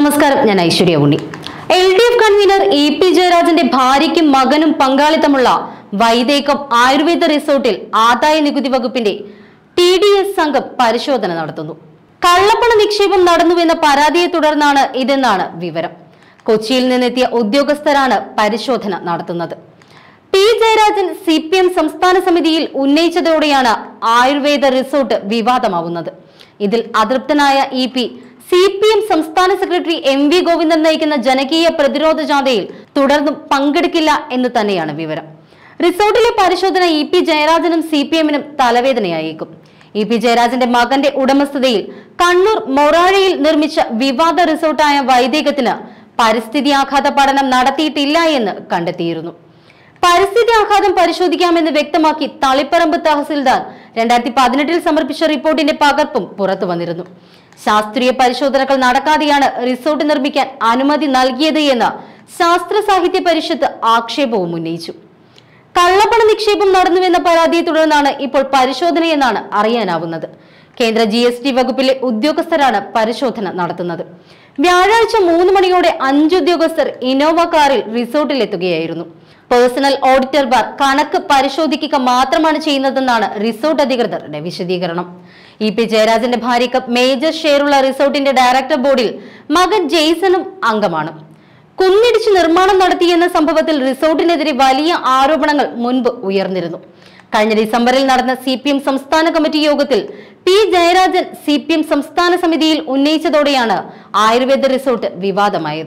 നമസ്കാരം ഞാൻ Aishwarya Unni L D F convenor E P ജയരാജന്റെ ഭാര്യയ്ക്കും മകനും പങ്കാളിത്തമുള്ള വൈദേകം ആയുർവേദ റിസോർട്ടിൽ ആദായ നികുതി വകുപ്പിന്റെ ടി ഡി എസ് സംഘം പരിശോധന നടത്തുന്നു കള്ളപ്പണ നിക്ഷേപം നടന്നുവെന്ന പരാതിയെ തുടർന്നാണ് ഇതെന്നാണ് വിവരം കൊച്ചിയിൽ നിന്നെത്തിയ ഉദ്യോഗസ്ഥരാണ് പരിശോധന നടത്തുന്നത് P Jayarajan C P M സംസ്ഥാന സമിതിയിൽ ഉന്നയിച്ചതോടെയാണ് ആയുർവേദ റിസോർട്ട് വിവാദമാവുന്നത് ഇതിൽ അതൃപ്തനായ E P C P M സംസ്ഥാന സെക്രട്ടറി എം വി ഗോവിന്ദൻ നയിക്കുന്ന ജനകീയ പ്രതിരോധ ജാഥയിൽ തുടർന്നും പങ്കെടുക്കില്ല എന്ന് തന്നെയാണ് വിവരം റിസോർട്ടിലെ പരിശോധന ഇ പി ജയരാജനും സി പി എമ്മിനും തലവേദനയായേക്കും ഇ പി ജയരാജന്റെ മകന്റെ ഉടമസ്ഥതയിൽ കണ്ണൂർ മൊറാഴയിൽ നിർമ്മിച്ച വിവാദ റിസോർട്ടായ വൈദേകത്തിന് പരിസ്ഥിതി ആഘാത പഠനം നടത്തിയിട്ടില്ല എന്ന് കണ്ടെത്തിയിരുന്നു പരിസ്ഥിതി ആഘാതം പരിശോധിക്കാമെന്ന് വ്യക്തമാക്കി തളിപ്പറമ്പ് തഹസിൽദാർ രണ്ടായിരത്തി പതിനെട്ടിൽ സമർപ്പിച്ച റിപ്പോർട്ടിന്റെ പകർപ്പും പുറത്തു വന്നിരുന്നു ശാസ്ത്രീയ പരിശോധനകൾ നടക്കാതെയാണ് റിസോർട്ട് നിർമ്മിക്കാൻ അനുമതി നൽകിയത് എന്ന് ശാസ്ത്ര സാഹിത്യ പരിഷത്ത് ആക്ഷേപവും ഉന്നയിച്ചു കള്ളപ്പണ നിക്ഷേപം നടന്നുവെന്ന പരാതിയെ തുടർന്നാണ് ഇപ്പോൾ പരിശോധനയെന്നാണ് അറിയാനാവുന്നത് കേന്ദ്ര ജി എസ് ടി വകുപ്പിലെ ഉദ്യോഗസ്ഥരാണ് പരിശോധന നടത്തുന്നത് വ്യാഴാഴ്ച മൂന്ന് മണിയോടെ അഞ്ച് ഉദ്യോഗസ്ഥർ ഇന്നോവ കാറിൽ റിസോർട്ടിലെത്തുകയായിരുന്നു പേഴ്സണൽ ഓഡിറ്റർമാർ കണക്ക് പരിശോധിക്കുക മാത്രമാണ് ചെയ്യുന്നതെന്നാണ് റിസോർട്ട് അധികൃതരുടെ വിശദീകരണം ഇ പി ജയരാജന്റെ ഭാര്യയ്ക്ക് മേജർ ഷെയറുള്ള റിസോർട്ടിന്റെ ഡയറക്ടർ ബോർഡിൽ മകൻ ജെയ്സണും അംഗമാണ് കുന്നിടിച്ച് നിർമ്മാണം നടത്തിയെന്ന സംഭവത്തിൽ റിസോർട്ടിനെതിരെ വലിയ ആരോപണങ്ങൾ മുൻപ് ഉയർന്നിരുന്നു കഴിഞ്ഞ ഡിസംബറിൽ നടന്ന സി പി എം സംസ്ഥാന കമ്മിറ്റി യോഗത്തിൽ P Jayarajan C P M സംസ്ഥാന സമിതിയിൽ ഉന്നയിച്ചതോടെയാണ് ആയുർവേദ റിസോർട്ട് വിവാദമായത്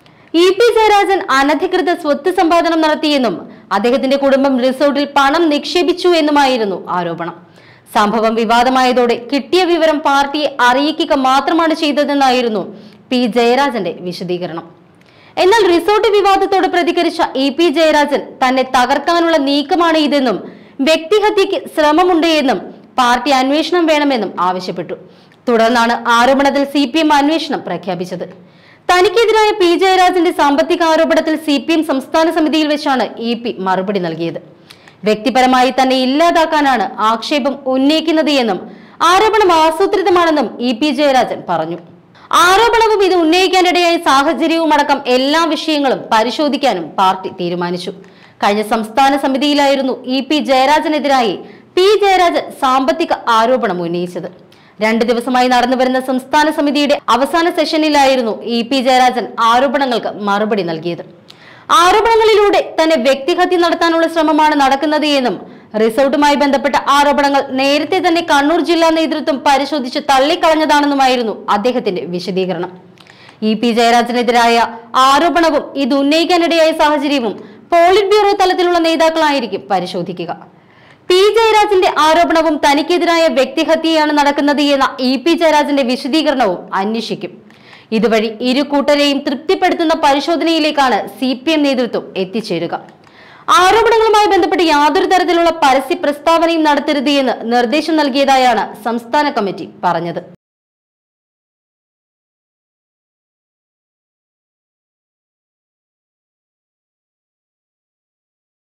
ഇ പി ജയരാജൻ അനധികൃത സ്വത്ത് സമ്പാദനം നടത്തിയെന്നും അദ്ദേഹത്തിന്റെ കുടുംബം റിസോർട്ടിൽ പണം നിക്ഷേപിച്ചു എന്നുമായിരുന്നു ആരോപണം സംഭവം വിവാദമായതോടെ കിട്ടിയ വിവരം പാർട്ടിയെ അറിയിക്കുക മാത്രമാണ് ചെയ്തതെന്നായിരുന്നു പി ജയരാജന്റെ വിശദീകരണം എന്നാൽ റിസോർട്ട് വിവാദത്തോട് പ്രതികരിച്ച ഇ പി ജയരാജൻ തന്നെ തകർക്കാനുള്ള നീക്കമാണ് ഇതെന്നും വ്യക്തിഹത്യക്ക് ശ്രമമുണ്ട് എന്നും പാർട്ടി അന്വേഷണം വേണമെന്നും ആവശ്യപ്പെട്ടു തുടർന്നാണ് ആരോപണത്തിൽ സി പി എം അന്വേഷണം പ്രഖ്യാപിച്ചത് തനിക്കെതിരായ പി ജയരാജന്റെ സാമ്പത്തിക ആരോപണത്തിൽ സി പി എം സംസ്ഥാന സമിതിയിൽ വെച്ചാണ് ഇ പി മറുപടി നൽകിയത് വ്യക്തിപരമായി തന്നെ ഇല്ലാതാക്കാനാണ് ആക്ഷേപം ഉന്നയിക്കുന്നത് എന്നും ആരോപണം ആസൂത്രിതമാണെന്നും ഇ പി ജയരാജൻ പറഞ്ഞു ആരോപണവും ഇത് ഉന്നയിക്കാനിടയായ സാഹചര്യവും അടക്കം എല്ലാ വിഷയങ്ങളും പരിശോധിക്കാനും പാർട്ടി തീരുമാനിച്ചു കഴിഞ്ഞ സംസ്ഥാന സമിതിയിലായിരുന്നു ഇ പി ജയരാജനെതിരായി പി ജയരാജൻ സാമ്പത്തിക ആരോപണം ഉന്നയിച്ചത് രണ്ട് ദിവസമായി നടന്നുവരുന്ന സംസ്ഥാന സമിതിയുടെ അവസാന സെഷനിലായിരുന്നു ഇ പി ജയരാജൻ ആരോപണങ്ങൾക്ക് മറുപടി നൽകിയത് ആരോപണങ്ങളിലൂടെ തന്നെ വ്യക്തിഹത്യ നടത്താനുള്ള ശ്രമമാണ് നടക്കുന്നത് എന്നും റിസോർട്ടുമായി ബന്ധപ്പെട്ട ആരോപണങ്ങൾ നേരത്തെ തന്നെ കണ്ണൂർ ജില്ലാ നേതൃത്വം പരിശോധിച്ച് തള്ളിക്കളഞ്ഞതാണെന്നുമായിരുന്നു അദ്ദേഹത്തിന്റെ വിശദീകരണം ഇ പി ജയരാജനെതിരായ ആരോപണവും ഇത് ഉന്നയിക്കാനിടയായ സാഹചര്യവും പോളിറ്റ് ബ്യൂറോ തലത്തിലുള്ള നേതാക്കളായിരിക്കും പരിശോധിക്കുക പി ജയരാജന്റെ ആരോപണവും തനിക്കെതിരായ വ്യക്തിഹത്യയാണ് നടക്കുന്നത് എന്ന ഇ പി ജയരാജന്റെ വിശദീകരണവും അന്വേഷിക്കും ഇതുവഴി ഇരു കൂട്ടരെയും തൃപ്തിപ്പെടുത്തുന്ന പരിശോധനയിലേക്കാണ് സി പി എം നേതൃത്വം എത്തിച്ചേരുക ആരോപണങ്ങളുമായി ബന്ധപ്പെട്ട് യാതൊരു തരത്തിലുള്ള പരസ്യ പ്രസ്താവനയും നടത്തരുത് എന്ന് നിർദ്ദേശം നൽകിയതായാണ് സംസ്ഥാന കമ്മിറ്റി പറഞ്ഞത്